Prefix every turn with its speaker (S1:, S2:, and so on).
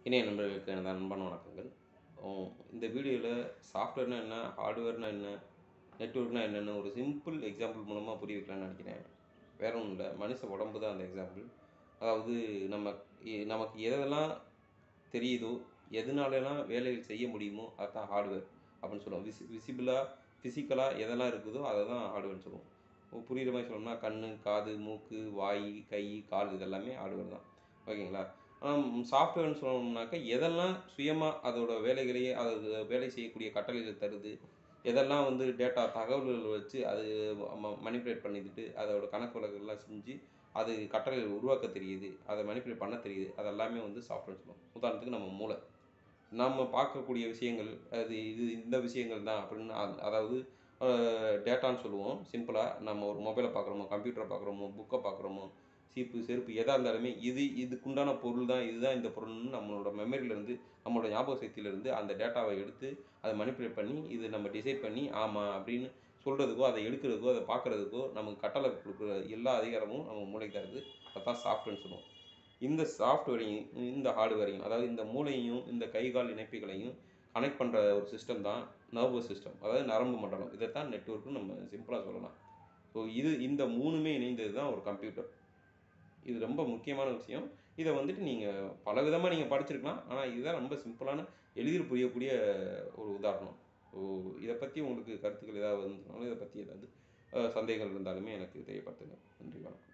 S1: இணைய நண்பர்களுக்கு எனது அன்பான வணக்கங்கள் உம், இந்த வீடியோவில் சாஃப்ட்வேர்னா என்ன ஹார்ட்வேர்னா என்ன நெட்ஒர்க்னா என்னென்னு ஒரு சிம்பிள் எக்ஸாம்பிள் மூலமாக புரிய வைக்கலாம்னு நினைக்கிறேன் வேற ஒன்றும் இல்லை மனுஷ உடம்பு தான் அந்த எக்ஸாம்பிள் அதாவது நம்ம இ- நமக்கு எதெல்லாம் தெரியுதோ எதனாலலாம் வேலைகள் செய்ய முடியுமோ அதுதான் ஹார்ட்வேர் அப்படின்னு சொல்லுவோம் விசி விசிபிளாக ஃபிசிக்கலாக எதெல்லாம் இருக்குதோ அதை தான் ஹார்ட்வேர்னு சொல்லுவோம் இப்போ புரியுற மாதிரி சொல்லணும்னா கண் காது மூக்கு வாய் கை கால் இதெல்லாமே ஹார்ட்வேர் தான் ஓகேங்களா ஆனால் சாஃப்ட்வேர்னு சொல்லணும்னாக்கா எதெல்லாம் சுயமாக அதோட வேலைகளையே அது வேலை செய்யக்கூடிய கட்டளைகள் தருது எதெல்லாம் வந்து டேட்டா தகவல்கள் வச்சு அது மனிப்புலேட் பண்ணிக்கிட்டு அதோட கணக்கு வழக்குகள்லாம் செஞ்சு அது கட்டளைகள் உருவாக்க தெரியுது அதை மனிப்புலேட் பண்ண தெரியுது அதெல்லாமே வந்து சாஃப்ட்வேர் சொல்லுவோம் உதாரணத்துக்கு நம்ம மூளை நம்ம பார்க்கக்கூடிய விஷயங்கள் அது இது இந்த விஷயங்கள் தான் அப்படின்னு அ- அதாவது டேட்டான்னு சொல்லுவோம் சிம்பிளாக நம்ம ஒரு மொபைலை பார்க்குறோமோ கம்ப்யூட்டரை பார்க்குறோமோ புக்கை பார்க்குறோமோ சீப்பு செருப்பு எதாக இருந்தாலுமே இது இதுக்குண்டான பொருள் தான் இதுதான் இந்த பொருள்னு நம்மளோட மெமரியிலேருந்து நம்மளோட ஞாபக சக்தியிலேருந்து அந்த டேட்டாவை எடுத்து அதை மனிப்புலேட் பண்ணி இது நம்ம டிசைட் பண்ணி ஆமாம் அப்படின்னு சொல்கிறதுக்கோ அதை எடுக்கிறதுக்கோ அதை பார்க்குறதுக்கோ நமக்கு கட்டளை கொடுக்குற எல்லா அதிகாரமும் நம்ம மூளைக்கு தான் இருக்குது அதான் சாஃப்ட்வேர்னு சொல்லுவோம் இந்த சாஃப்ட்வேரையும் இந்த ஹார்ட்வேரையும் அதாவது இந்த மூளையையும் இந்த கை கால் இணைப்புகளையும் கனெக்ட் பண்ணுற ஒரு சிஸ்டம் தான் நர்வஸ் சிஸ்டம் அதாவது நரம்பு மண்டலம் இதை தான் நெட்ஒர்க்னு நம்ம சிம்பிளாக சொல்லலாம் ஸோ இது இந்த மூணுமே இணைந்தது தான் ஒரு கம்ப்யூட்டர் இது ரொம்ப முக்கியமான விஷயம் இதை வந்துட்டு நீங்கள் பல விதமாக நீங்கள் படிச்சிருக்கலாம் ஆனால் இதுதான் ரொம்ப சிம்பிளான எளிதில் புரியக்கூடிய ஒரு உதாரணம் ஸோ இதை பற்றி உங்களுக்கு கருத்துக்கள் ஏதாவது இருந்தாலும் இதை பற்றி ஏதாவது அஹ், சந்தேகங்கள் இருந்தாலுமே எனக்கு தெரியப்படுத்துங்க நன்றி வணக்கம்